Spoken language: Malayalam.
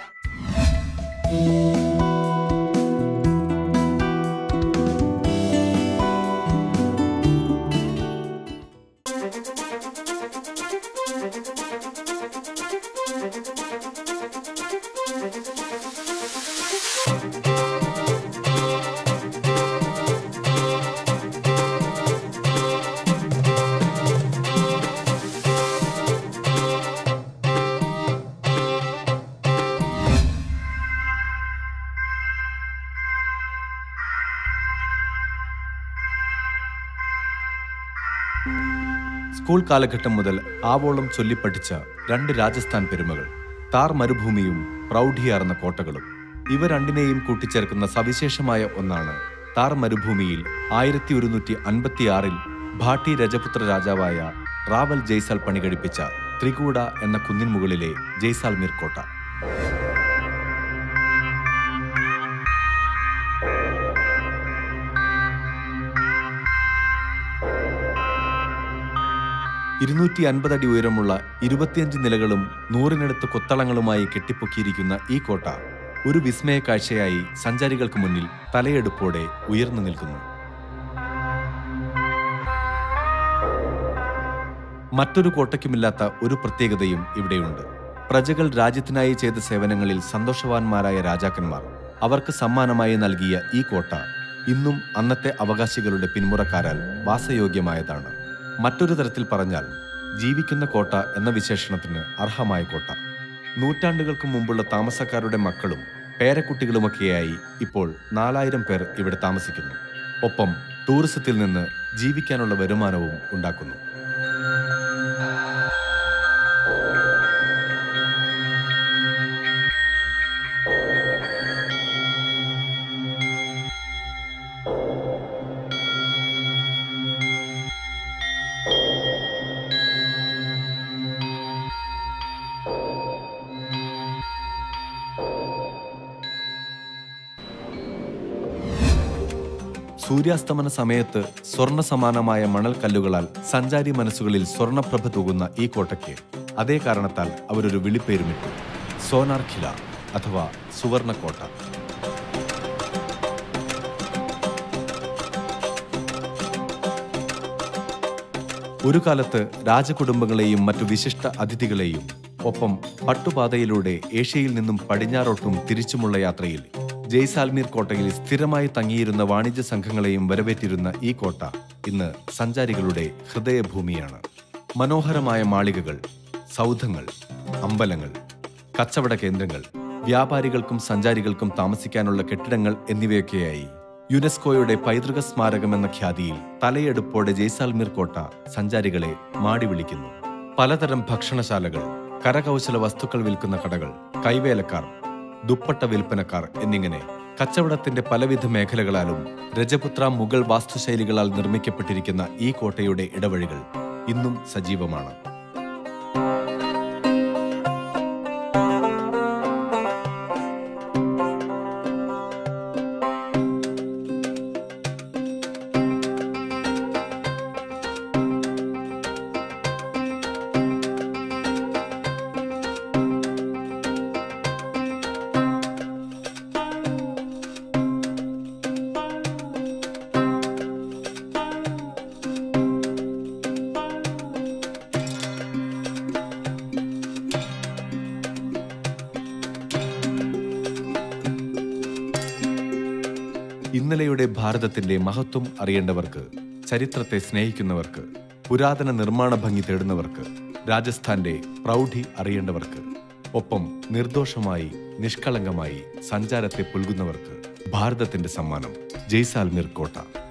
സ്കൂൾ കാലഘട്ടം മുതൽ ആവോളം ചൊല്ലിപ്പഠിച്ച രണ്ട് രാജസ്ഥാൻ പെരുമകൾ താർ മരുഭൂമിയും പ്രൗഢിയാർന്ന കോട്ടകളും ഇവ രണ്ടിനെയും കൂട്ടിച്ചേർക്കുന്ന സവിശേഷമായ ഒന്നാണ് താർ മരുഭൂമിയിൽ ആയിരത്തി ഒരുന്നൂറ്റി അൻപത്തിയാറിൽ ഭാട്ടി രജപുത്ര രാജാവായ റാവൽ ജയ്സാൽ പണികഴിപ്പിച്ച ത്രികൂട എന്ന കുന്നിൻ മുകളിലെ ജയ്സാൽമീർ കോട്ട ഇരുന്നൂറ്റി അൻപത് അടി ഉയരമുള്ള ഇരുപത്തിയഞ്ച് നിലകളും നൂറിനടുത്ത് കൊത്തളങ്ങളുമായി കെട്ടിപ്പൊക്കിയിരിക്കുന്ന ഈ കോട്ട ഒരു വിസ്മയ കാഴ്ചയായി സഞ്ചാരികൾക്ക് മുന്നിൽ തലയെടുപ്പോടെ ഉയർന്നു നിൽക്കുന്നു മറ്റൊരു കോട്ടയ്ക്കുമില്ലാത്ത ഒരു പ്രത്യേകതയും ഇവിടെയുണ്ട് പ്രജകൾ രാജ്യത്തിനായി ചെയ്ത സേവനങ്ങളിൽ സന്തോഷവാന്മാരായ രാജാക്കന്മാർ അവർക്ക് സമ്മാനമായി നൽകിയ ഈ കോട്ട ഇന്നും അന്നത്തെ അവകാശികളുടെ പിന്മുറക്കാരാൽ വാസയോഗ്യമായതാണ് മറ്റൊരു തരത്തിൽ പറഞ്ഞാൽ ജീവിക്കുന്ന കോട്ട എന്ന വിശേഷണത്തിന് അർഹമായ കോട്ട നൂറ്റാണ്ടുകൾക്ക് മുമ്പുള്ള താമസക്കാരുടെ മക്കളും പേരക്കുട്ടികളുമൊക്കെയായി ഇപ്പോൾ നാലായിരം പേർ ഇവിടെ താമസിക്കുന്നു ഒപ്പം ടൂറിസത്തിൽ നിന്ന് ജീവിക്കാനുള്ള വരുമാനവും ഉണ്ടാക്കുന്നു സൂര്യാസ്തമന സമയത്ത് സ്വർണ്ണ സമാനമായ മണൽക്കല്ലുകളാൽ സഞ്ചാരി മനസ്സുകളിൽ സ്വർണ്ണപ്രഭ തൂകുന്ന ഈ കോട്ടയ്ക്ക് അതേ കാരണത്താൽ അവരൊരു വിളിപ്പേരുമിട്ടു സോനാർ ഖില അഥവാ സുവർണക്കോട്ട ഒരു കാലത്ത് രാജകുടുംബങ്ങളെയും മറ്റു വിശിഷ്ട അതിഥികളെയും ഒപ്പം പട്ടുപാതയിലൂടെ ഏഷ്യയിൽ നിന്നും പടിഞ്ഞാറോട്ടും തിരിച്ചുമുള്ള യാത്രയിൽ ജയ്സാൽമീർ കോട്ടയിൽ സ്ഥിരമായി തങ്ങിയിരുന്ന വാണിജ്യ സംഘങ്ങളെയും വരവേറ്റിരുന്ന ഈ കോട്ട ഇന്ന് സഞ്ചാരികളുടെ ഹൃദയഭൂമിയാണ് മനോഹരമായ മാളികകൾ സൗധങ്ങൾ അമ്പലങ്ങൾ കച്ചവട കേന്ദ്രങ്ങൾ വ്യാപാരികൾക്കും സഞ്ചാരികൾക്കും താമസിക്കാനുള്ള കെട്ടിടങ്ങൾ എന്നിവയൊക്കെയായി യുനെസ്കോയുടെ പൈതൃക സ്മാരകം എന്ന ഖ്യാതിയിൽ തലയെടുപ്പോടെ ജയ്സാൽമീർ കോട്ട സഞ്ചാരികളെ മാടി വിളിക്കുന്നു പലതരം ഭക്ഷണശാലകൾ കരകൗശല വസ്തുക്കൾ വിൽക്കുന്ന കടകൾ കൈവേലക്കാർ ദുപ്പട്ട വിൽപ്പനക്കാർ എന്നിങ്ങനെ കച്ചവടത്തിന്റെ പലവിധ മേഖലകളാലും രജപുത്ര മുഗൾ വാസ്തുശൈലികളാൽ നിർമ്മിക്കപ്പെട്ടിരിക്കുന്ന ഈ കോട്ടയുടെ ഇടവഴികൾ ഇന്നും സജീവമാണ് ഇന്നലെയുടെ ഭാരതത്തിന്റെ മഹത്വം അറിയേണ്ടവർക്ക് ചരിത്രത്തെ സ്നേഹിക്കുന്നവർക്ക് പുരാതന നിർമ്മാണ ഭംഗി തേടുന്നവർക്ക് രാജസ്ഥാന്റെ പ്രൗഢി അറിയേണ്ടവർക്ക് ഒപ്പം നിർദോഷമായി നിഷ്കളങ്കമായി സഞ്ചാരത്തെ പുൽകുന്നവർക്ക് ഭാരതത്തിന്റെ സമ്മാനം ജയ്സാൽമീർ കോട്ട